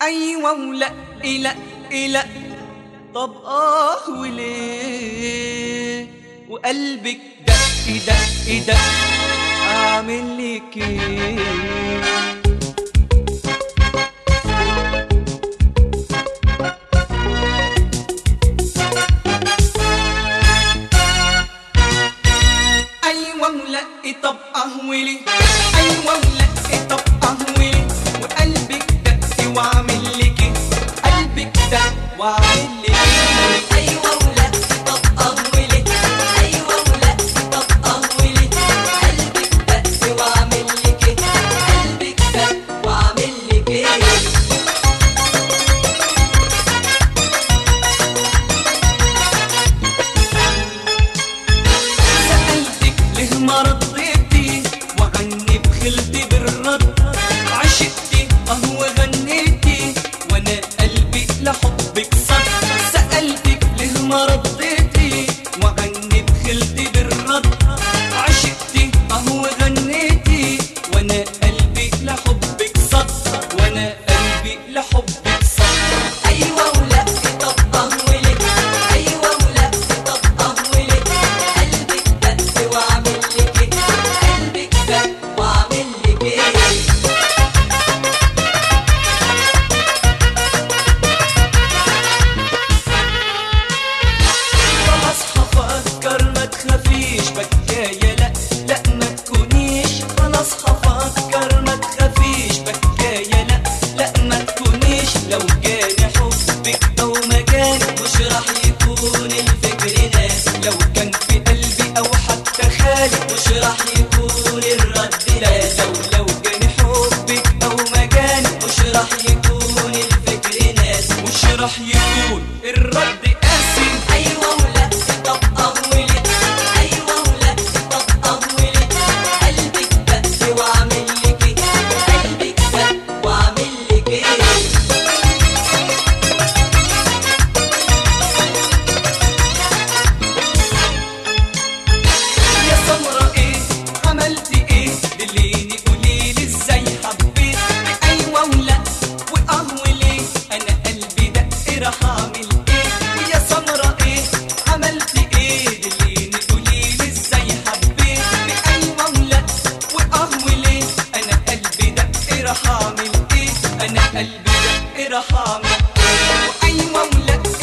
ايوه ولا لا لا طب اه وليه وقلبك دق دق دق اعمل لك ايه ايوه ولا طب اهولي ايوه ولا طب اهولي وقلبك دق واعمل لك إيه؟ قلبك دق واعمل لك إيه؟ ايوه ولا طب اهولي ايوه ولا طب اهولي قلبك دق واعمل لك ايه قلبك دق واعمل لك ايه سألتك ليه ما رديتي وعني بخلتي بالرد عشقتي اهو غنيتي وانا قلبي لحبك صد سألتك ليه ما رديتي وعني بخلتي بالرد عشقتي اهو غنيتي وانا قلبي لحبك صد وانا قلبي لحبك صد ايوه ولا طب اهولي ايوه ولا طب اهولي قلبك دق واعمل لك ايه قلبك دق واعمل لك ايه خلاص هفكر ما تخافيش بكاية لا لا ما تكونيش خلاص هفكر ما تخافيش بكاية لا لا ما تكونيش لو جاني حبك او مكاني مش راح يكون الفكر ناس لو كان في قلبي او حتى خالي مش راح يكون الرد لا لو لو جاني حبك او مكاني مش راح يكون الفكر ناس مش راح يكون الرد قاسي ايوه ولا طب اهولي ايوه ولا طب اهولي قلبك دق واعمل لك ايه قلبك دق واعمل لك ايه يا سمرة ايه عملتي ايه دليني قوليلي ازاي حبيت ايوه ولا واه وليه انا قلبي دق راح اعمل ايه ويا سمرة ايه عملتي ايه دليني قوليلي ازاي حبيت ايوه ولا واه وليه انا قلبي دق راح اعمل ايه انا قلبي دق راح اعمل ايه وايوه ولا